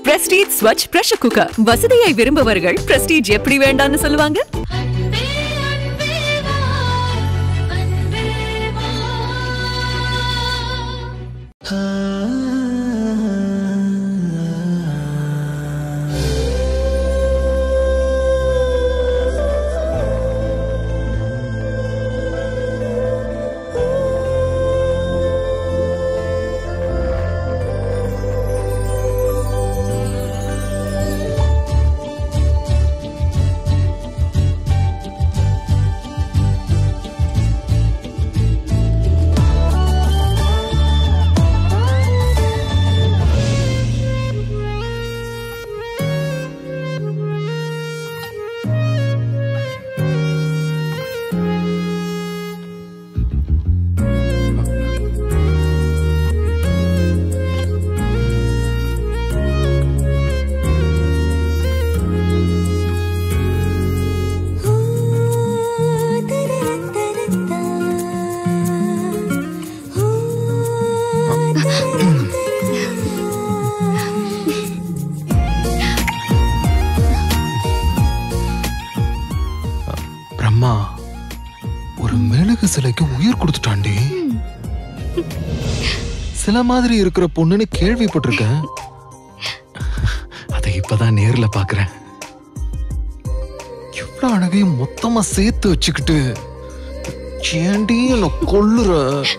Prestige Swachh pressure cooker வசதியை விரும்புபவர்கள் prestige எப்படி வேண்டாம்னு சொல்லுவாங்க பிரம்மா ஒரு மெழுகு சிலைக்கு உயிர் கொடுத்துட்டாண்டி சில மாதிரி இருக்கிற பொண்ணுன்னு கேள்விப்பட்டிருக்கேன் அதை இப்பதான் நேர்ல பாக்குறேன் இவ்வளவு அழகையும் மொத்தமா சேர்த்து வச்சுக்கிட்டு ஏண்டி என்ன கொல்லுற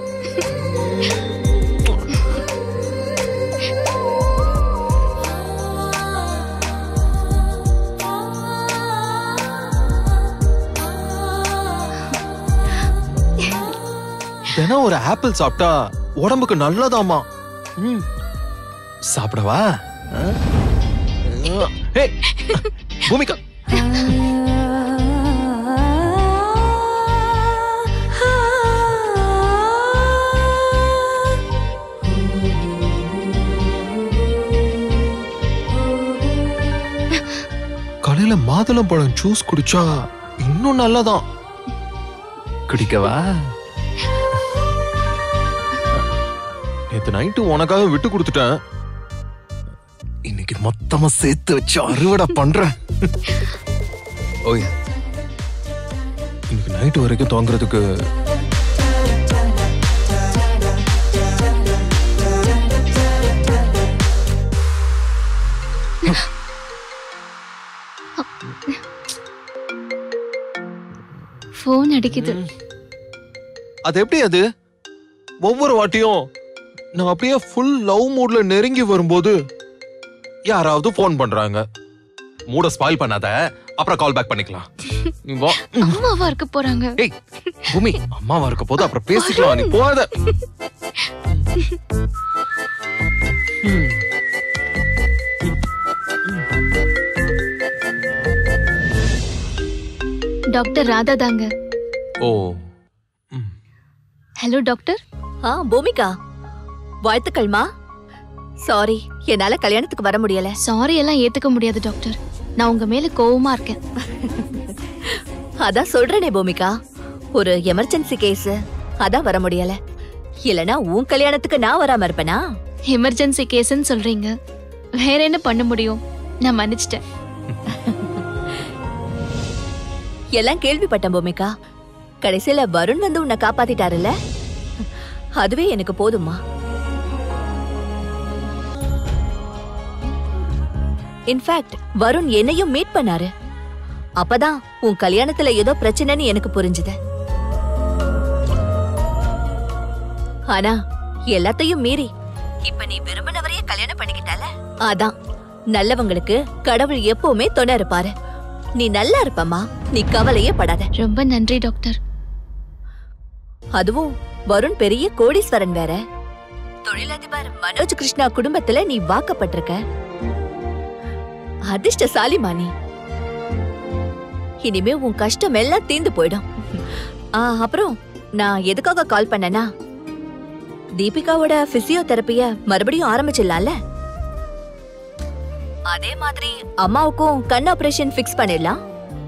தினம் ஒரு ஆப்பிள் சாப்பிட்டா உடம்புக்கு நல்லதாமா ம். சாப்பிடவா ஆ? ஏய், பூமிகா காலையில மாதுளம்பழம் ஜூஸ் குடிச்சா இன்னும் நல்லதான் குடிக்கவா நேத்து நைட்டு உனக்காக விட்டு கொடுத்துட்டேன் இன்னைக்கு மொத்தமா சேர்த்து வச்சு அறுவடை பண்றேன் ஓய் இன்னைக்கு நைட்டு வரைக்கும் தூங்குறதுக்கு ஃபோன் அடிக்குது அது எப்படி அது ஒவ்வொரு வாட்டியும் நான் அப்படியே ஃபுல் லவ் மூட்ல நெருங்கி வரும்போது யாராவது ஃபோன் பண்றாங்க மூட ஸ்பாயில் பண்ணாத அப்புறம் கால் பேக் பண்ணிக்கலாம் நீ வா அம்மாவா இருக்க போறாங்க ஏய் பூமி அம்மாவா இருக்க போது அப்புறம் பேசிக்கலாம் நீ போகாத ம். டாக்டர் ராதா தாங்க ஓ ஹலோ டாக்டர் ஆ பூமிகா வாழ்த்துக்கள்மா சாரி என்னால கல்யாணத்துக்கு வர முடியல சாரி எல்லாம் ஏத்துக்க முடியாது டாக்டர் நான் உங்க மேல கோவமா இருக்கேன் அதான் சொல்றேனே பூமிகா ஒரு எமர்ஜென்சி கேஸ் அதான் வர முடியல இல்லனா உன் கல்யாணத்துக்கு நான் வராம இருப்பேனா எமர்ஜென்சி கேஸ்ன்னு சொல்றீங்க வேற என்ன பண்ண முடியும் நான் மன்னிச்சிட்டேன் எல்லாம் கேள்விப்பட்டேன் பூமிகா கடைசியில வருண் வந்து உன்னை காப்பாத்திட்டாருல்ல அதுவே எனக்கு போதுமா இன்ஃபேக்ட் வருண் என்னையும் மீட் பண்ணாரு அப்பதான் உன் கல்யாணத்துல ஏதோ பிரச்சனைன்னு எனக்கு புரிஞ்சுது ஆனா எல்லாத்தையும் மீறி இப்ப நீ விரும்பினவரையே கல்யாணம் பண்ணிக்கிட்டால அதான் நல்லவங்களுக்கு கடவுள் எப்பவுமே துணை இருப்பாரு நீ நல்லா இருப்பம்மா நீ கவலையே படாத ரொம்ப நன்றி டாக்டர் அதுவும் வருண் பெரிய கோடீஸ்வரன் வேற தொழிலதிபர் மனோஜ் கிருஷ்ணா குடும்பத்துல நீ வாக்கப்பட்டிருக்க அதிர்ஷ்டசாலிமா நீ இனிமே உன் கஷ்டம் எல்லாம் தீந்து போயிடும் ஆ, அப்புறம் நான் எதுக்காக கால் பண்ணனா தீபிகாவோட பிசியோதெரப்பிய மறுபடியும் ஆரம்பிச்சிடலாம்ல அதே மாதிரி அம்மாவுக்கும் கண் ஆபரேஷன் ஃபிக்ஸ் பண்ணிடலாம்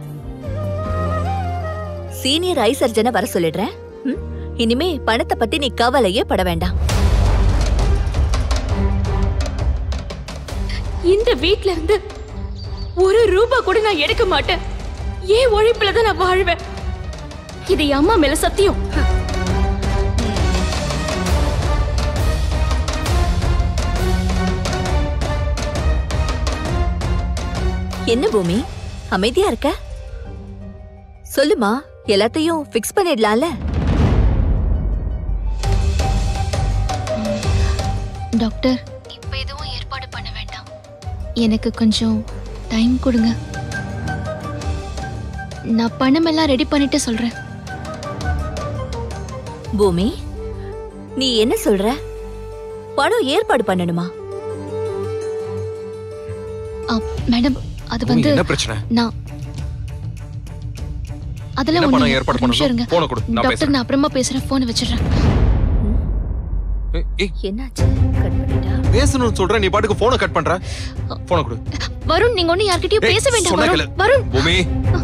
சீனியர் ஐ சர்ஜனை வர சொல்லிடுறேன் ம்? இனிமே பணத்தை பத்தி நீ கவலையே பட வேண்டாம் இந்த வீட்ல இருந்து ஒரு ரூபா கூட நான் எடுக்க மாட்டேன் ஏன் உழைப்புல தான் நான் வாழ்வேன் இது என் அம்மா மேல சத்தியம் என்ன பூமி அமைதியா இருக்க சொல்லுமா எல்லாத்தையும் ஃபிக்ஸ் பண்ணிடலாம்ல டாக்டர் இப்ப எதுவும் ஏற்பாடு பண்ண வேண்டாம் எனக்கு கொஞ்சம் டைம் கொடுங்க நான் பணம் எல்லாம் ரெடி பண்ணிட்டு சொல்றேன் பூமி நீ என்ன சொல்ற பணம் ஏற்பாடு பண்ணணுமா ஆ, மேடம் அது பூமி, வந்து என்ன பிரச்சனை நான் அதெல்லாம் என்ன ஒண்ணும் பணம் இல்ல. ஏற்பாடு ஒரு நிமிஷம் இருங்க பண்ணணும் போன கொடு நான் டாக்டர் பேசுறேன் நான் அப்புறமா பேசுறேன் போன் வச்சிடுறேன் ஏய், ஏய், என்னாச்சு கட் பண்ணிட்டா பேசணும்னு சொல்றேன் நீ பாட்டுக்கு போனை கட் பண்ற போன கொடு வருண் நீங்க ஒண்ணு யார்கிட்டயும் ஏய், பேச வேண்டாம் சொன்னா வருண் கேளு. வருண் பூமி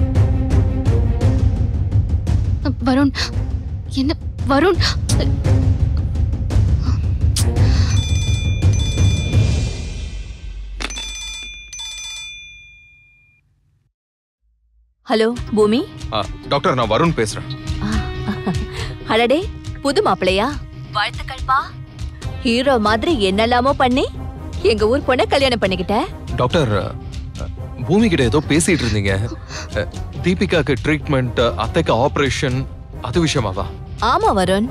வருண் என்ன வருண் ஹலோ பூமி ஆ, டாக்டர் நான் வருண் பேசுறேன் ஆ, அடடே புது மாப்பிளையா வாழ்த்துக்கள்ப்பா ஹீரோ மாதிரி என்னெல்லாமோ பண்ணி எங்க ஊர் பொண்ண கல்யாணம் பண்ணிக்கிட்ட டாக்டர் அ, பூமி கிட்ட ஏதோ பேசிட்டு இருந்தீங்க அ, தீபிகாக்கு ட்ரீட்மெண்ட் அத்தைக்கு ஆபரேஷன் அது விஷயமாவா ஆமா வருண்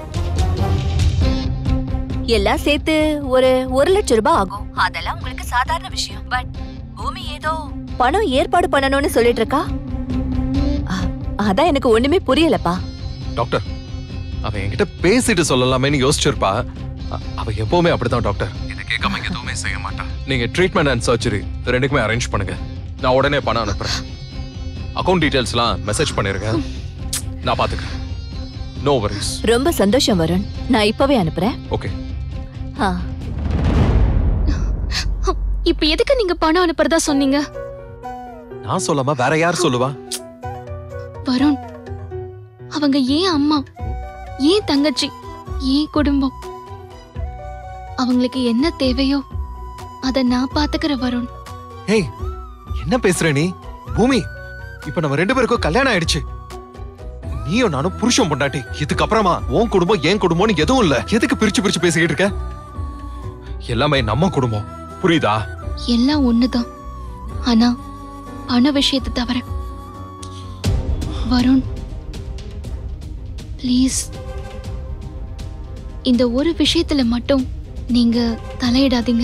எல்லாம் சேர்த்து ஒரு ஒரு லட்சம் ரூபாய் ஆகும் அதெல்லாம் உங்களுக்கு சாதாரண விஷயம் பட் பூமி ஏதோ பணம் ஏற்பாடு பண்ணணும்னு சொல்லிட்டு இருக்கா ஆ, அதான் எனக்கு ஒண்ணுமே புரியலப்பா டாக்டர் அவ என்கிட்ட பேசிட்டு சொல்லலாமேன்னு யோசிச்சிருப்பா அ, அவ எப்பவுமே அப்படிதான் டாக்டர் இதை கேட்காம இங்க எதுவுமே செய்ய மாட்டா நீங்க ட்ரீட்மெண்ட் அண்ட் சர்ஜரி ரெண்டுக்குமே அரேஞ்ச் பண்ணுங்க நான் உடனே பணம் அனுப்புறேன் அக்கவுண்ட் டீடைல்ஸ்லாம் மெசேஜ் பண்ணிருங்க நான் பாத்துக்கிறேன் நோ வரிஸ் ரொம்ப சந்தோஷம் வருண் நான் இப்பவே அனுப்புறேன் ஓகே ஆ, இப்ப எதுக்கு நீங்க பணம் அனுப்புறதா சொன்னீங்க நான் சொல்லாம வேற யார் சொல்லுவா வருண் அவங்க ஏன் அம்மா ஏன் தங்கச்சி ஏன் குடும்பம் அவங்களுக்கு என்ன தேவையோ அத நான் பாத்துக்கிற வருண் ஏய் என்ன பேசுற நீ பூமி இப்ப நம்ம ரெண்டு பேருக்கும் கல்யாணம் ஆயிடுச்சு நீயும் நானும் புருஷன் பொண்டாட்டி இதுக்கப்புறமா உன் குடும்பம் என் குடும்பம்னு எதுவும் இல்ல எதுக்கு பிரிச்சு பிரிச்சு பேசிக்கிட்டு இருக்க எல்லாமே நம்ம குடும்பம் புரியுதா எல்லாம் ஒண்ணுதான் ஆனா பண விஷயத்தை தவிர வருண் ப்ளீஸ் இந்த ஒரு விஷயத்துல மட்டும் நீங்க தலையிடாதீங்க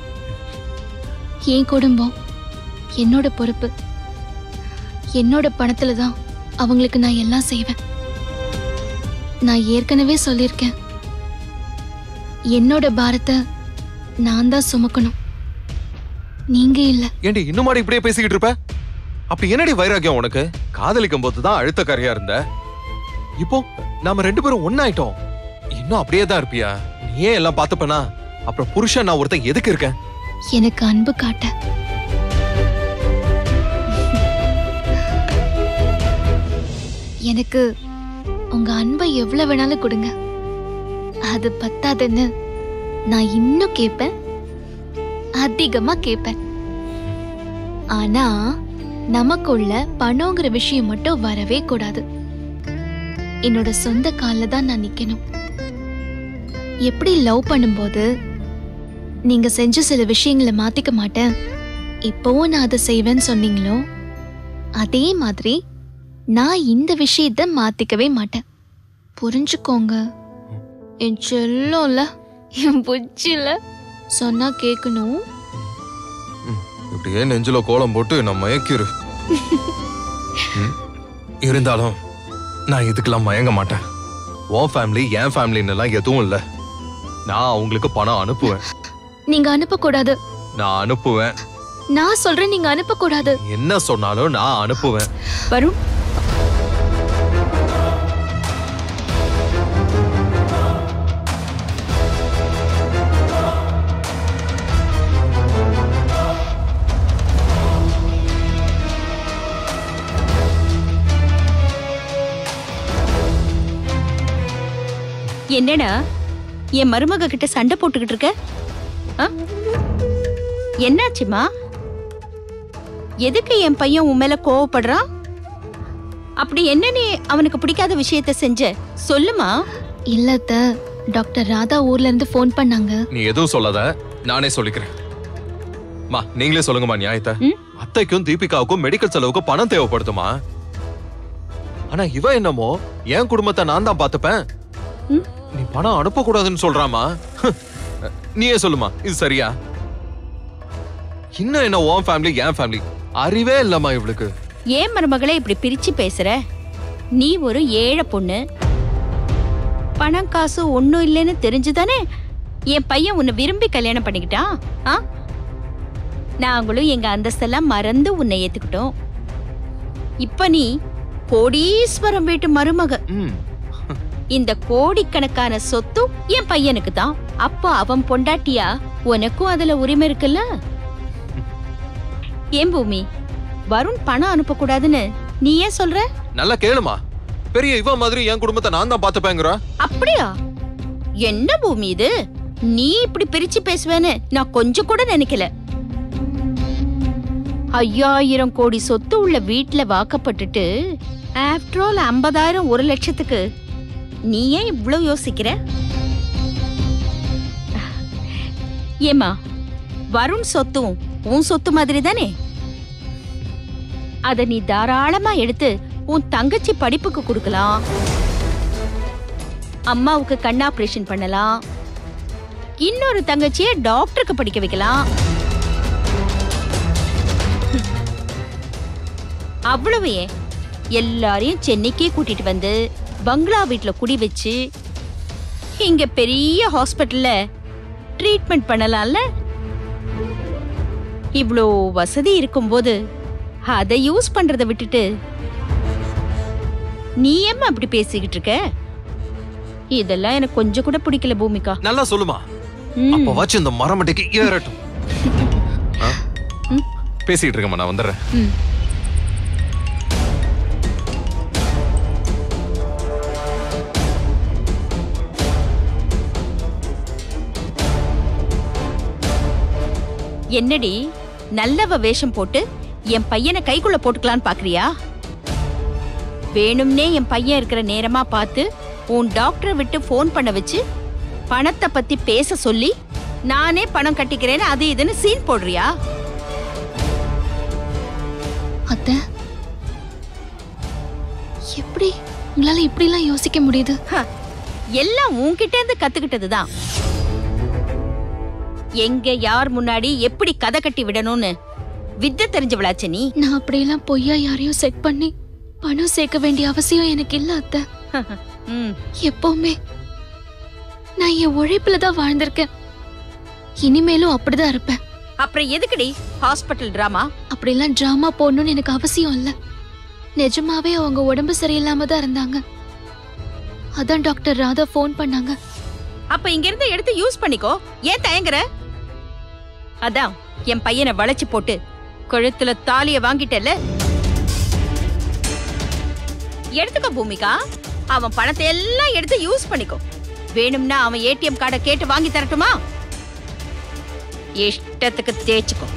என் குடும்பம் என்னோட பொறுப்பு என்னோட பணத்துல தான் அவங்களுக்கு நான் எல்லாம் செய்வேன் நான் ஏற்கனவே சொல்லியிருக்கேன் என்னோட பாரத்தை நான் தான் சுமக்கணும் நீங்க இல்ல ஏண்டி இன்னும் மாடி இப்படியே பேசிக்கிட்டு இருப்ப அப்படி என்னடி வைராக்கியம் உனக்கு காதலிக்கும் போதுதான் அழுத்தக்காரியா இருந்த இப்போ நாம ரெண்டு பேரும் ஒன்னாயிட்டோம் இன்னும் அப்படியே தான் இருப்பியா நீ ஏன் எல்லாம் பாத்துப்பனா அப்புறம் புருஷன் நான் ஒருத்தன் எதுக்கு இருக்கேன் எனக்கு அன்பு காட்ட எனக்கு உங்க அன்பை எவ்வளவு வேணாலும் கொடுங்க அது பத்தாதுன்னு நான் இன்னும் கேட்பேன் அதிகமா கேட்பேன் ஆனா நமக்குள்ள பணங்கிற விஷயம் மட்டும் வரவே கூடாது என்னோட சொந்த கால்ல தான் நான் நிக்கணும் எப்படி லவ் பண்ணும்போது நீங்க செஞ்ச சில விஷயங்களை மாத்திக்க மாட்டேன் இப்போவும் நான் அதை செய்வேன்னு சொன்னீங்களோ அதே மாதிரி நான் இந்த விஷயத்த மாத்திக்கவே மாட்டேன் புரிஞ்சுக்கோங்க என் செல்லம்ல என் புச்சில சொன்னா கேட்கணும் இப்படியே நெஞ்சில கோலம் போட்டு நான் மயக்கிரு ம், இருந்தாலும் நான் இதுக்கெல்லாம் மயங்க மாட்டேன் உன் ஃபேமிலி என் ஃபேமிலின்னு எல்லாம் எதுவும் இல்ல நான் அவங்களுக்கு பணம் அனுப்புவேன் நீங்க அனுப்ப கூடாது நான் அனுப்புவேன் நான் சொல்றேன் நீங்க அனுப்ப கூடாது என்ன சொன்னாலும் நான் அனுப்புவேன் வருண் என்னடா என் மருமக கிட்ட சண்டை போட்டுக்கிட்டு இருக்க ஆ? என்னாச்சுமா எதுக்கு என் பையன் உன் மேல கோவப்படுறான் அப்படி என்ன நீ அவனுக்கு பிடிக்காத விஷயத்த செஞ்ச சொல்லுமா இல்ல அத்தை டாக்டர் ராதா ஊர்ல இருந்து ஃபோன் பண்ணாங்க நீ எதுவும் சொல்லாத நானே சொல்லிக்கிறேன் மா நீங்களே சொல்லுங்கம்மா நியாயத்தை ம்? அத்தைக்கும் தீபிகாவுக்கும் மெடிக்கல் செலவுக்கு பணம் தேவைப்படுதுமா ஆனா இவ என்னமோ என் குடும்பத்தை நான் தான் பாத்துப்பேன் ம்? நீ பணம் அனுப்ப கூடாதுன்னு சொல்றாமா நீயே சொல்லுமா இது சரியா இன்னும் என்ன உன் ஃபேமிலி என் ஃபேமிலி அறிவே இல்லம்மா இவளுக்கு ஏன் மருமகளை இப்படி பிரிச்சு பேசுற நீ ஒரு ஏழை பொண்ணு பணம் காசு ஒண்ணும் இல்லைன்னு தெரிஞ்சுதானே என் பையன் உன்னை விரும்பி கல்யாணம் பண்ணிக்கிட்டான் ஆ நாங்களும் எங்க அந்தஸ்தெல்லாம் மறந்து உன்னை ஏத்துக்கிட்டோம் இப்ப நீ கோடீஸ்வரம் வீட்டு மருமக ம் இந்த கோடிக்கணக்கான சொத்தும் என் பையனுக்கு தான் அப்போ அவன் பொண்டாட்டியா உனக்கும் அதுல உரிமை இருக்குல்ல ஏன் பூமி வருண் பணம் அனுப்பக்கூடாதுன்னு நீ ஏன் சொல்ற நல்லா கேளுமா பெரிய இவ மாதிரி என் குடும்பத்தை நான் தான் பாத்துப்பேங்கிற அப்படியா என்ன பூமி இது நீ இப்படி பிரிச்சு பேசுவேன்னு நான் கொஞ்சம் கூட நினைக்கல ஐயாயிரம் கோடி சொத்து உள்ள வீட்ல வாக்கப்பட்டுட்டு ஆஃப்டர் ஆல் ஐம்பதாயிரம் ஒரு லட்சத்துக்கு நீ ஏன் இவ்ளோ யோசிக்கிற ஏமா வருண் சொத்தும் உன் சொத்து மாதிரி தானே அத நீ தாராளமா எடுத்து உன் தங்கச்சி படிப்புக்கு கொடுக்கலாம் அம்மாவுக்கு கண் ஆபரேஷன் பண்ணலாம் இன்னொரு தங்கச்சிய டாக்டருக்கு படிக்க வைக்கலாம் அவ்வளவு ஏன் எல்லாரையும் சென்னைக்கே கூட்டிட்டு வந்து பங்களா வீட்ல குடி வச்சு இங்க பெரிய ஹாஸ்பிட்டல்ல ட்ரீட்மெண்ட் பண்ணலாம்ல இவ்ளோ வசதி இருக்கும்போது அதை யூஸ் பண்றதை விட்டுட்டு நீ ஏம்மா அப்படி பேசிக்கிட்டு இருக்க இதெல்லாம் எனக்கு கொஞ்சம் கூட பிடிக்கல பூமிகா நல்லா சொல்லுமா ம். அப்ப வச்சு இந்த மரமட்டைக்கு ஏறட்டும் ஆ? ம். பேசிட்டு இருக்கேம்மா நான் வந்துடுறேன் ம். என்னடி நல்லவ வேஷம் போட்டு என் பையனை கைக்குள்ள போட்டுக்கலான்னு பாக்குறியா வேணும்னே என் பையன் இருக்கிற நேரமா பார்த்து உன் டாக்டரை விட்டு ஃபோன் பண்ண வச்சு பணத்தை பத்தி பேச சொல்லி நானே பணம் கட்டிக்கிறேன்னு அது இதுன்னு சீன் போடுறியா அத்தை எப்படி உங்களால இப்படிலாம் யோசிக்க முடியுது ஹ, எல்லாம் உன்கிட்ட இருந்து கத்துக்கிட்டதுதான் எங்க யார் முன்னாடி எப்படி கதை கட்டி விடணும்னு வித்தை தெரிஞ்சவளாச்சே நீ நான் அப்படியெல்லாம் பொய்யா யாரையும் செட் பண்ணி பணம் சேர்க்க வேண்டிய அவசியம் எனக்கு இல்ல அத்தை ம் எப்பவுமே நான் என் உழைப்புல தான் வாழ்ந்திருக்கேன் இனிமேலும் அப்படிதான் இருப்பேன் அப்புறம் எதுக்குடி ஹாஸ்பிட்டல் டிராமா அப்படிலாம் டிராமா போடணும்னு எனக்கு அவசியம் இல்ல நிஜமாவே அவங்க உடம்பு சரியில்லாம தான் இருந்தாங்க அதான் டாக்டர் ராதா ஃபோன் பண்ணாங்க அப்ப இங்க இருந்து எடுத்து யூஸ் பண்ணிக்கோ ஏன் தயங்குற அதான் என் பையனை வளைச்சு போட்டு கழுத்துல தாலிய வாங்கிட்டல எடுத்துக்கோ பூமிகா அவன் பணத்தை எல்லாம் எடுத்து யூஸ் பண்ணிக்கோ வேணும்னா அவன் ஏடிஎம் கார்டை கேட்டு வாங்கி தரட்டுமா இஷ்டத்துக்கு தேய்ச்சுக்கோ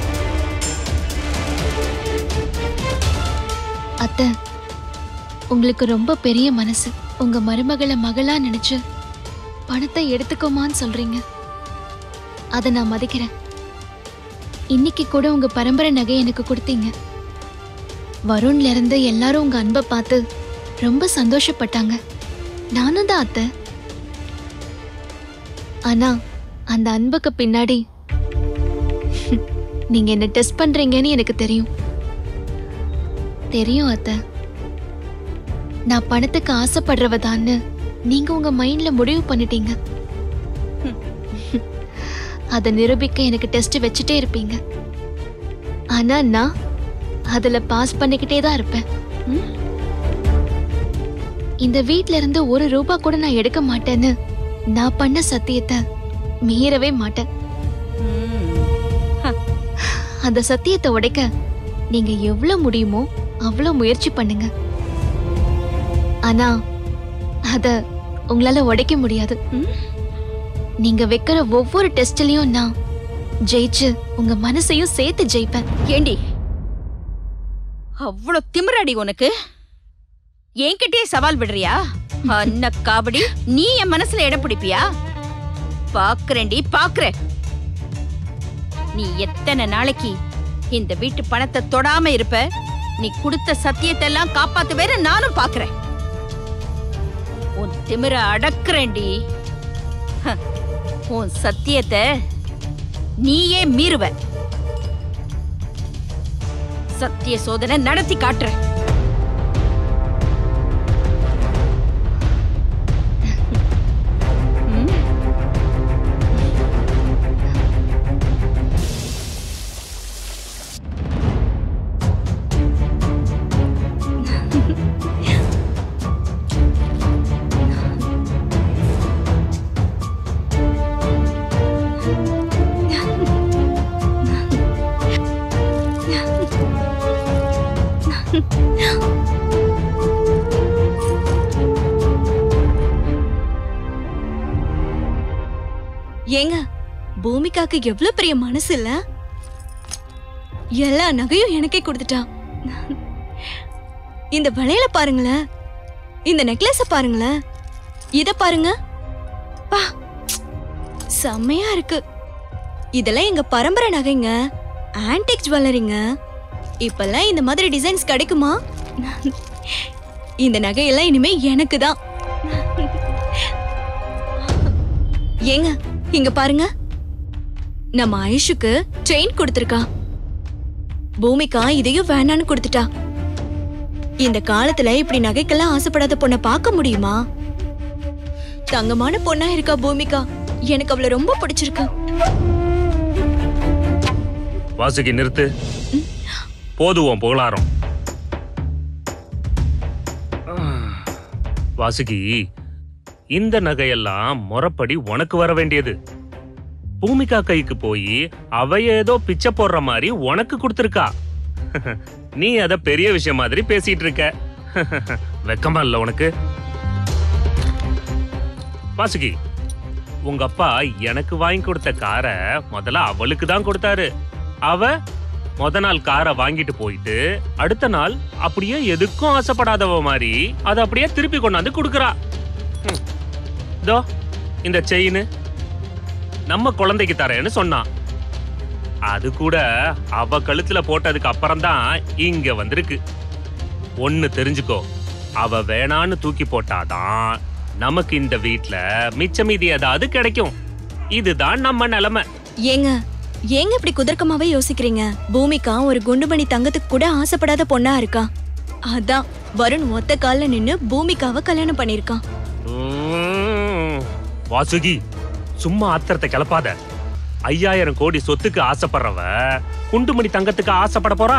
அத்தை உங்களுக்கு ரொம்ப பெரிய மனசு உங்க மருமகளை மகளா நினைச்சு பணத்தை எடுத்துக்கோமான்னு சொல்றீங்க அதை நான் மதிக்கிறேன் இன்னைக்கு கூட உங்க பரம்பரை நகை எனக்கு கொடுத்தீங்க வருண்ல இருந்து எல்லாரும் உங்க அன்பை பார்த்து ரொம்ப சந்தோஷப்பட்டாங்க நானும் தான் அத்தை ஆனா அந்த அன்புக்கு பின்னாடி நீங்க என்ன டெஸ்ட் பண்றீங்கன்னு எனக்கு தெரியும் தெரியும் அத்தை நான் பணத்துக்கு ஆசைப்படுறவதான்னு நீங்க உங்க மைண்ட்ல முடிவு பண்ணிட்டீங்க அதை நிரூபிக்க எனக்கு டெஸ்ட் வச்சுட்டே இருப்பீங்க ஆனா நான் அதுல பாஸ் பண்ணிக்கிட்டே தான் இருப்பேன் ம்? இந்த வீட்ல இருந்து ஒரு ரூபா கூட நான் எடுக்க மாட்டேன்னு நான் பண்ண சத்தியத்தை மீறவே மாட்டேன் ம். அந்த சத்தியத்தை உடைக்க நீங்க எவ்வளவு முடியுமோ அவ்வளவு முயற்சி பண்ணுங்க ஆனா அத உங்களால உடைக்க முடியாது ம்? நீங்க வைக்கிற ஒவ்வொரு டெஸ்ட்லயும் நான் ஜெயிச்சு உங்க மனசையும் சேர்த்து ஜெயிப்பேன் ஏண்டி அவ்வளவு திமிராடி உனக்கு என்கிட்டயே சவால் விடுறியா அண்ணா காபடி நீ என் மனசுல இடம் பிடிப்பியா பாக்குறேன்டி பாக்குறேன் நீ எத்தனை நாளைக்கு இந்த வீட்டு பணத்தை தொடாம இருப்ப நீ கொடுத்த சத்தியத்தை எல்லாம் காப்பாத்து வேற நானும் பாக்குறேன் உன் திமிர அடக்குறேன்டி ஹ, உன் சத்தியத்தை நீயே மீறுவ சத்திய சோதனை நடத்தி காட்டுறேன் ம். ஏங்க பூமிகாக்கு எவ்வளவு பெரிய மனசு இல்ல எல்லா நகையும் எனக்கே கொடுத்துட்டா இந்த வளையல பாருங்களேன் இந்த நெக்லஸ பாருங்களேன் இத பாருங்க பா செம்மையா இருக்கு இதெல்லாம் எங்க பரம்பரை நகைங்க ஆன்டிக் ஜுவல்லரிங்க இப்பெல்லாம் இந்த மாதிரி டிசைன்ஸ் கிடைக்குமா இந்த நகையெல்லாம் இனிமே எனக்கு தான் ஏங்க இங்க பாருங்க நம்ம ஐஷுக்கு செயின் கொடுத்திருக்கா பூமிகா இதையும் வேணான்னு கொடுத்துட்டா இந்த காலத்துல இப்படி நகைக்கெல்லாம் ஆசைப்படாத பொண்ணை பார்க்க முடியுமா தங்கமான பொண்ணா இருக்கா பூமிகா எனக்கு அவளை ரொம்ப பிடிச்சிருக்கு வாசுகி நிறுத்து போதுவோம் புகழாரம் வாசுகி இந்த நகையெல்லாம் முறப்படி உனக்கு வர வேண்டியது பூமிகா கைக்கு போய் அவ ஏதோ பிச்சை போடுற மாதிரி உனக்கு கொடுத்துருக்கா நீ அத பெரிய விஷயம் மாதிரி பேசிட்டு இருக்க வெக்கமா இல்ல உனக்கு வாசுகி உங்க அப்பா எனக்கு வாங்கி கொடுத்த காரை முதல்ல அவளுக்கு தான் கொடுத்தாரு அவ முத நாள் காரை வாங்கிட்டு போயிட்டு அடுத்த நாள் அப்படியே எதுக்கும் ஆசைப்படாதவ மாதிரி அதை அப்படியே திருப்பி கொண்டாந்து கொடுக்கறா ம். இதோ இந்த செயின் நம்ம குழந்தைக்கு தரேன்னு சொன்னான் அது கூட அவ கழுத்துல போட்டதுக்கு அப்புறம் தான் இங்க வந்திருக்கு ஒன்னு தெரிஞ்சுக்கோ அவ வேணான்னு தூக்கி போட்டாதான் நமக்கு இந்த வீட்ல மிச்ச மீதி ஏதாவது கிடைக்கும் இதுதான் நம்ம நிலைமை ஏங்க ஏங்க இப்படி குதர்க்கமாவே யோசிக்கிறீங்க பூமிகா ஒரு குண்டுமணி தங்கத்துக்கு கூட ஆசைப்படாத பொண்ணா இருக்கா அதான் வருண் ஒத்த கால்ல நின்னு பூமிகாவை கல்யாணம் பண்ணிருக்கான் உம். வாசுகி சும்மா ஆத்திரத்தை கிளப்பாத ஐயாயிரம் கோடி சொத்துக்கு ஆசைப்படுறவ குண்டுமணி தங்கத்துக்கு ஆசைப்பட போறா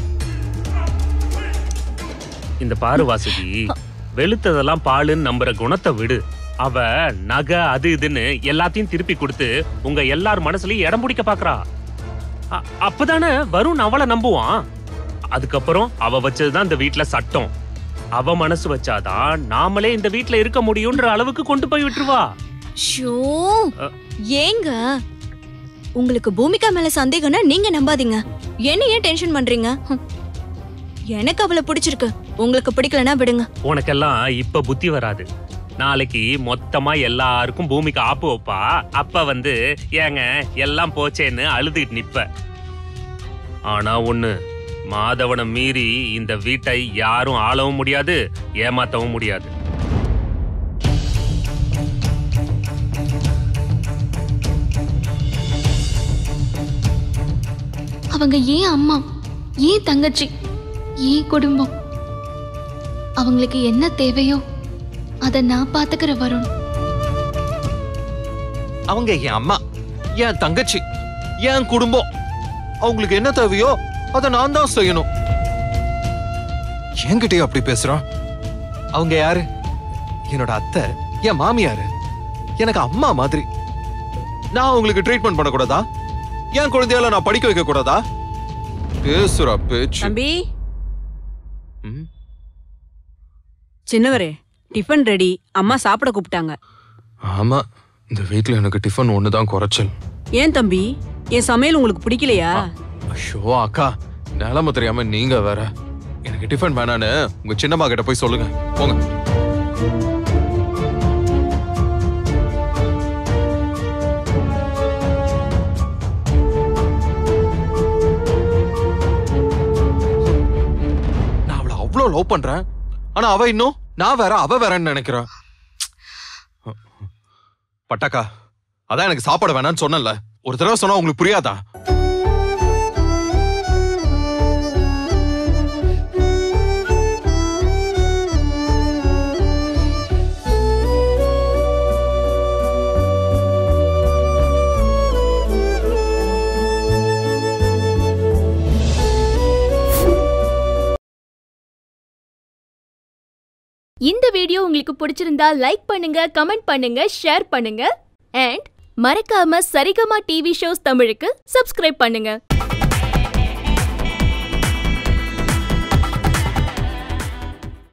இந்த பாரு வாசுகி வெளுத்ததெல்லாம் பாலுன்னு நம்புற குணத்தை விடு அவ நகை அது இதுன்னு எல்லாத்தையும் திருப்பி கொடுத்து உங்க எல்லார் மனசுலயும் இடம் பிடிக்க பாக்குறா அ- அப்பதானே வருண் அவளை நம்புவான் அதுக்கப்புறம் அவ வச்சதுதான் இந்த வீட்ல சட்டம் அவ மனசு வச்சாதான் நாமளே இந்த வீட்ல இருக்க முடியும்ன்ற அளவுக்கு கொண்டு போய் விட்டுருவா ஷோ அ. ஏங்க உங்களுக்கு பூமிகா மேல சந்தேகம்னா நீங்க நம்பாதீங்க என்ன ஏன் டென்ஷன் பண்றீங்க ஹம். எனக்கு அவளை பிடிச்சிருக்கு உங்களுக்கு பிடிக்கலனா விடுங்க உனக்கெல்லாம் இப்ப புத்தி வராது நாளைக்கு மொத்தமா எல்லாருக்கும் பூமிக்கு ஆப்பு வைப்பா அப்ப வந்து ஏங்க எல்லாம் போச்சேன்னு அழுதுகிட்டு நிப்ப ஆனா ஒண்ணு மாதவனை மீறி இந்த வீட்டை யாரும் ஆளவும் முடியாது ஏமாத்தவும் முடியாது அவங்க ஏன் அம்மா ஏன் தங்கச்சி ஏன் குடும்பம் அவங்களுக்கு என்ன தேவையோ அதை நான் பாத்துக்கிற வருண் அவங்க என் அம்மா என் தங்கச்சி என் குடும்பம் அவங்களுக்கு என்ன தேவையோ அதை நான் தான் செய்யணும் என்கிட்டயே அப்படி பேசுறான் அவங்க யாரு என்னோட அத்தை என் மாமியாரு எனக்கு அம்மா மாதிரி நான் அவங்களுக்கு ட்ரீட்மெண்ட் பண்ணக்கூடாதா என் குழந்தையால நான் படிக்க வைக்க கூடாதா பேசுறா பேச்சு தம்பி ம், சின்னவரே டிஃபன் ரெடி அம்மா சாப்பிட கூப்பிட்டாங்க ஆமா இந்த வீட்ல எனக்கு டிஃபன் ஒண்ணுதான் குறைச்சல் ஏன் தம்பி என் சமையல் உங்களுக்கு பிடிக்கலையா ஐயோ அக்கா நிலம தெரியாம நீங்க வேற எனக்கு டிஃபன் வேணான்னு உங்க சின்னம்மா கிட்ட போய் சொல்லுங்க போங்க நான் அவளை அவ்வளவு லவ் பண்றேன் ஆனா அவ இன்னும் நான் வேற அவ வேறன்னு நினைக்கிறேன் பட்டாக்கா அதான் எனக்கு சாப்பாடு வேணாம்னு சொன்னேன்ல ஒரு தடவை சொன்னா உங்களுக்கு புரியாதா இந்த வீடியோ உங்களுக்கு பிடிச்சிருந்தா லைக் பண்ணுங்க கமெண்ட் பண்ணுங்க ஷேர் பண்ணுங்க அண்ட் மறக்காம சரிகமா டிவி ஷோஸ் தமிழுக்கு சப்ஸ்கிரைப் பண்ணுங்க